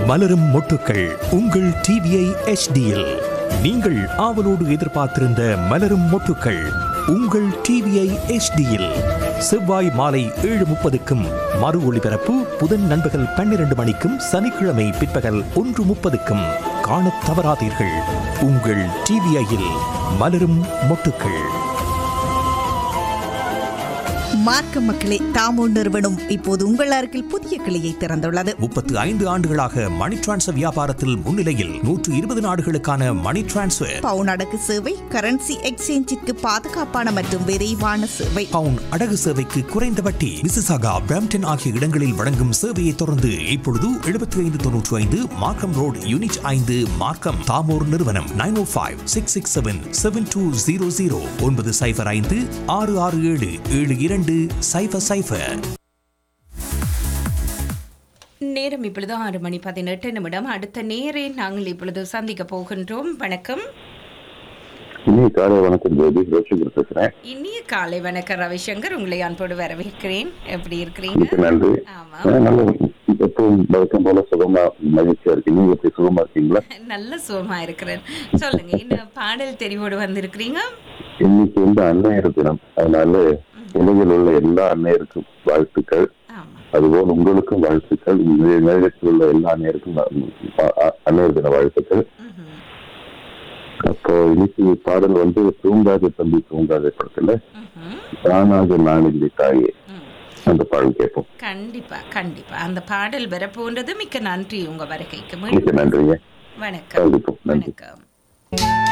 மலரும் மொட்டுக்கள் உங்கள் டிவிஐ எச்டியில் நீங்கள் ஆவலோடு எதிர்பார்த்திருந்த மலரும் மொட்டுக்கள் உங்கள் டிவிஐ எச்டியில் செவ்வாய் மாலை ஏழு முப்பதுக்கும் மறு ஒளிபரப்பு புதன் நண்பகல் பன்னிரண்டு மணிக்கும் சனிக்கிழமை பிற்பகல் ஒன்று முப்பதுக்கும் காணத் தவறாதீர்கள் உங்கள் டிவிஐயில் மலரும் மொட்டுக்கள் மார்க்க மக்களே தாமோ நிறுவனம் இப்போது உங்கள் அருகில் புதிய கிளையை திறந்துள்ளது முப்பத்து ஐந்து ஆண்டுகளாக மணி டிரான்ஸ்ஃபர் வியாபாரத்தில் முன்னிலையில் நூற்று இருபது நாடுகளுக்கான மணி டிரான்ஸ்ஃபர் பவுன் அடகு சேவை கரன்சி எக்ஸ்சேஞ்சிற்கு பாதுகாப்பான மற்றும் விரைவான சேவை பவுன் அடகு சேவைக்கு குறைந்த வட்டி மிசிசாகா பிரம்டன் ஆகிய இடங்களில் வழங்கும் சேவையை தொடர்ந்து இப்பொழுது எழுபத்தி ஐந்து தொன்னூற்றி ஐந்து மார்க்கம் ரோட் யூனிட் ஐந்து மார்க்கம் தாமோர் நிறுவனம் nine O five six six seven seven two zero zero ஒன்பது சைஃபர் ஐந்து ஆறு ஆறு ஏழு ஏழு இரண்டு சைஃபர் சைஃபர் நேரம் இப்பொழுது ஆறு மணி பதினெட்டு நிமிடம் அடுத்த நேரே நாங்கள் இப்பொழுது சந்திக்க போகின்றோம் வணக்கம் இனிய காலை வணக்கம் ஜோதி ரோஷிகர் பேசுறேன் இனிய காலை வணக்கம் ரவிசங்கர் உங்களை அன்போடு வரவேற்கிறேன் எப்படி இருக்கிறீங்க மிக்க நன்றி ஆமா ஆ, நல்ல எப்பவும் வழக்கம் போல சுகமா மகிழ்ச்சியா இருக்கு நீங்க எப்படி சுகமா இருக்கீங்களா நல்ல சுகமா இருக்கிறேன் சொல்லுங்க என்ன பாடல் தெரிவோடு வந்திருக்கிறீங்க இன்னைக்கு வந்து அன்னையர் தினம் அதனால உலகில் உள்ள எல்லா அன்னையருக்கும் வாழ்த்துக்கள் ஆமா அதுபோல் உங்களுக்கும் வாழ்த்துக்கள் இந்த நிலையத்தில் உள்ள எல்லா அன்னையருக்கும் அ- அ- அன்னையர் தின வாழ்த்துக்கள் ம்ஹும். அப்போ இன்னைக்கு பாடல் வந்து தூங்காத தம்பி தூங்காத படத்துல ம்ஹும். தானாக நான் இல்லை தாயே ம். அந்த பாடல் கேட்போம் கண்டிப்பா கண்டிப்பா அந்த பாடல் வரப்போன்றது மிக்க நன்றி உங்க வருகைக்கு மிக்க மீண்டும் நன்றிங்க வணக்கம் சந்திப்போம் நன்றி வணக்கம்